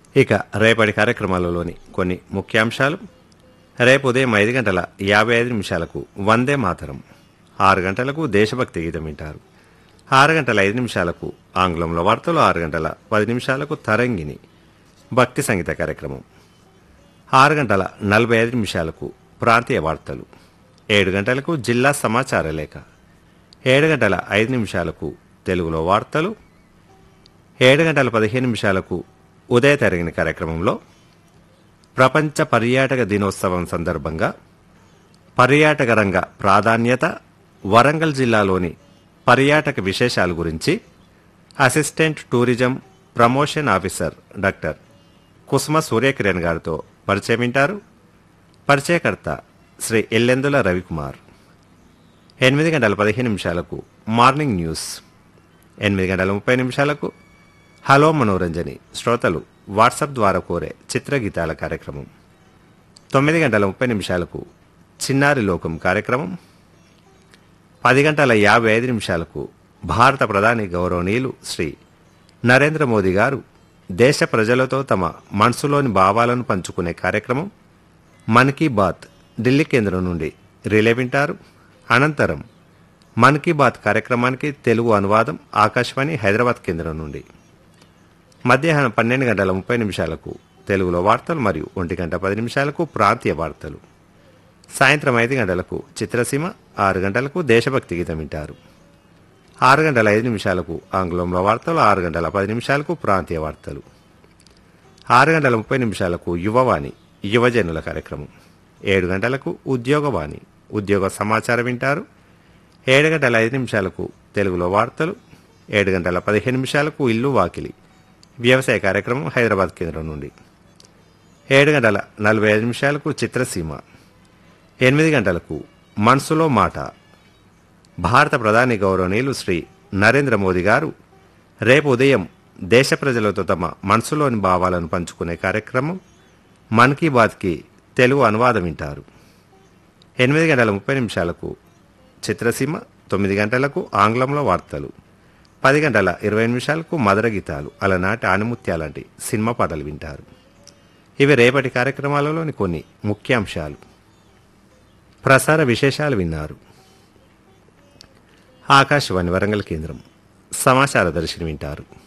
ఇక రేపటి కార్యక్రమాలలోని కొన్ని ముఖ్యాంశాలు రేపు ఉదయం ఐదు గంటల యాభై ఐదు నిమిషాలకు వందే మాతరం ఆరు గంటలకు దేశభక్తి గీతం వింటారు ఆరు గంటల ఐదు నిమిషాలకు ఆంగ్లంలో వార్తలు ఆరు గంటల పది నిమిషాలకు తరంగిణి భక్తి సంగీత కార్యక్రమం ఆరు గంటల నలభై ఐదు నిమిషాలకు ప్రాంతీయ వార్తలు ఏడు గంటలకు జిల్లా సమాచార లేఖ ఏడు గంటల ఐదు నిమిషాలకు తెలుగులో వార్తలు ఏడు గంటల పదిహేను నిమిషాలకు ఉదయ తరిగిన కార్యక్రమంలో ప్రపంచ పర్యాటక దినోత్సవం సందర్భంగా పర్యాటక రంగ ప్రాధాన్యత వరంగల్ జిల్లాలోని పర్యాటక విశేషాల గురించి assistant tourism promotion officer doctor Kusuma Suryakiran గారితో పరిచయం వింటారు పరిచయకర్త శ్రీ ఎల్లెందుల రవికుమార్ ఎనిమిది గంటల పదిహేను నిమిషాలకు మార్నింగ్ న్యూస్ ఎనిమిది గంటల ముప్పై నిమిషాలకు హలో మనోరంజని శ్రోతలు వాట్సాప్ ద్వారా కోరే చిత్రగీతాల కార్యక్రమం తొమ్మిది గంటల ముప్పై నిమిషాలకు చిన్నారి లోకం కార్యక్రమం పది గంటల యాభై ఐదు నిమిషాలకు భారత ప్రధాని గౌరవనీయులు శ్రీ నరేంద్ర మోదీ గారు దేశ ప్రజలతో తమ మనసులోని భావాలను పంచుకునే కార్యక్రమం మన్ కీ బాత్ ఢిల్లీ కేంద్రం నుండి రిలే వింటారు అనంతరం మన్ కీ బాత్ కార్యక్రమానికి తెలుగు అనువాదం ఆకాశవాణి హైదరాబాద్ కేంద్రం నుండి మధ్యాహ్నం పన్నెండు గంటల ముప్పై నిమిషాలకు తెలుగులో వార్తలు మరియు ఒంటి గంట పది నిమిషాలకు ప్రాంతీయ వార్తలు సాయంత్రం ఐదు గంటలకు చిత్రసీమ ఆరు గంటలకు దేశభక్తి గీతం వింటారు ఆరు గంటల ఐదు నిమిషాలకు ఆంగ్లంలో వార్తలు ఆరు గంటల పది నిమిషాలకు ప్రాంతీయ వార్తలు ఆరు గంటల ముప్పై నిమిషాలకు యువవాణి యువజనుల కార్యక్రమం ఏడు గంటలకు ఉద్యోగవాణి ఉద్యోగ సమాచారం వింటారు ఏడు గంటల ఐదు నిమిషాలకు తెలుగులో వార్తలు ఏడు గంటల పదిహేను నిమిషాలకు ఇల్లు వాకిలి వ్యవసాయ కార్యక్రమం హైదరాబాద్ కేంద్రం నుండి ఏడు గంటల నలభై ఐదు నిమిషాలకు చిత్రసీమ ఎనిమిది గంటలకు మనసులో మాట భారత ప్రధాని గౌరవనీయులు శ్రీ నరేంద్ర మోదీ గారు రేపు ఉదయం దేశ ప్రజలతో తమ మనసులోని భావాలను పంచుకునే కార్యక్రమం మన్ కీ బాత్కి తెలుగు అనువాదం వింటారు ఎనిమిది గంటల ముప్పై నిమిషాలకు చిత్రసీమ తొమ్మిది గంటలకు ఆంగ్లంలో వార్తలు పది గంటల ఇరవై నిమిషాలకు మధుర గీతాలు అలనాటి ఆనిముత్యాలాంటి సినిమా పాటలు వింటారు ఇవి రేపటి కార్యక్రమాలలోని కొన్ని ముఖ్యాంశాలు ప్రసార విశేషాలు విన్నారు ఆకాశవాణి వరంగల్ కేంద్రం సమాచార దర్శిని వింటారు